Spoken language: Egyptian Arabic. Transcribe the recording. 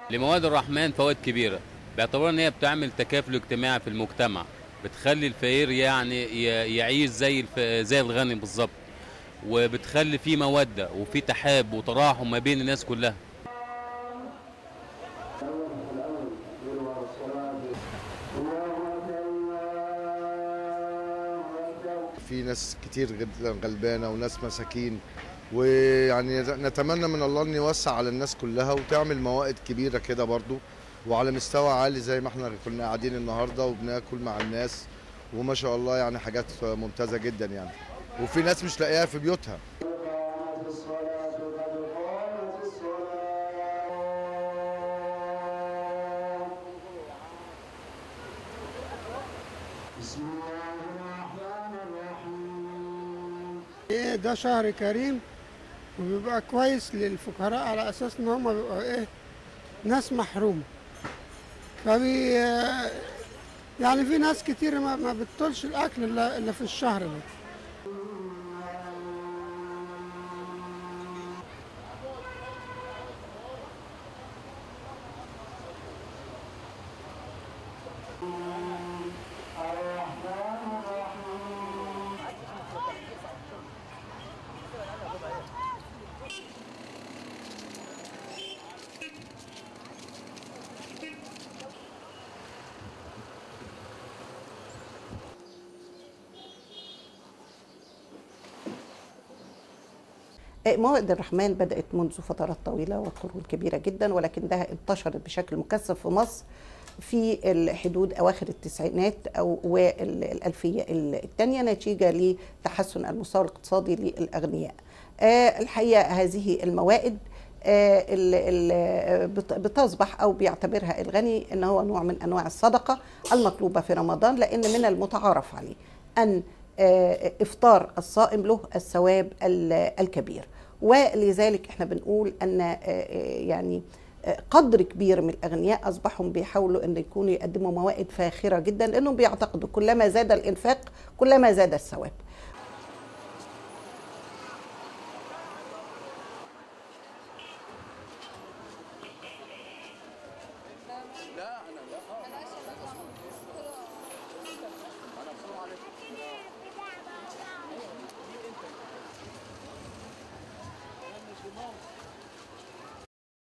لمواد الرحمن فوائد كبيرة باعتبار ان هي بتعمل تكافل اجتماعي في المجتمع بتخلي الفقير يعني ي- يعيش زي الف... زي الغني بالظبط وبتخلي فيه مودة وفي تحاب وتراحم ما بين الناس كلها في ناس كتير جدا غلبانه وناس مساكين ويعني نتمنى من الله ان يوسع على الناس كلها وتعمل موائد كبيره كده برضو وعلى مستوى عالي زي ما احنا كنا قاعدين النهارده وبناكل مع الناس وما شاء الله يعني حاجات ممتازه جدا يعني وفي ناس مش لاقيها في بيوتها ايه ده شهر كريم وبيبقى كويس للفقراء على اساس ان هم بيبقوا ايه ناس محرومه فبي يعني في ناس كتير ما, ما بتطولش الاكل الا إلا في الشهر ده موائد الرحمن بدأت منذ فترات طويلة وقرون كبيرة جدا ولكنها انتشرت بشكل مكثف في مصر في الحدود أواخر التسعينات أو والألفية الثانية نتيجة لتحسن المستوى الاقتصادي للأغنياء آه، الحقيقة هذه الموائد آه، ال- ال- بت- بتصبح او بيعتبرها الغني ان هو نوع من انواع الصدقه المطلوبه في رمضان لان من المتعارف عليه ان آه، افطار الصائم له الثواب ال- الكبير ولذلك احنا بنقول ان آه، آه، يعني آه، قدر كبير من الاغنياء اصبحوا بيحاولوا ان يكونوا يقدموا موائد فاخره جدا لانهم بيعتقدوا كلما زاد الانفاق كلما زاد الثواب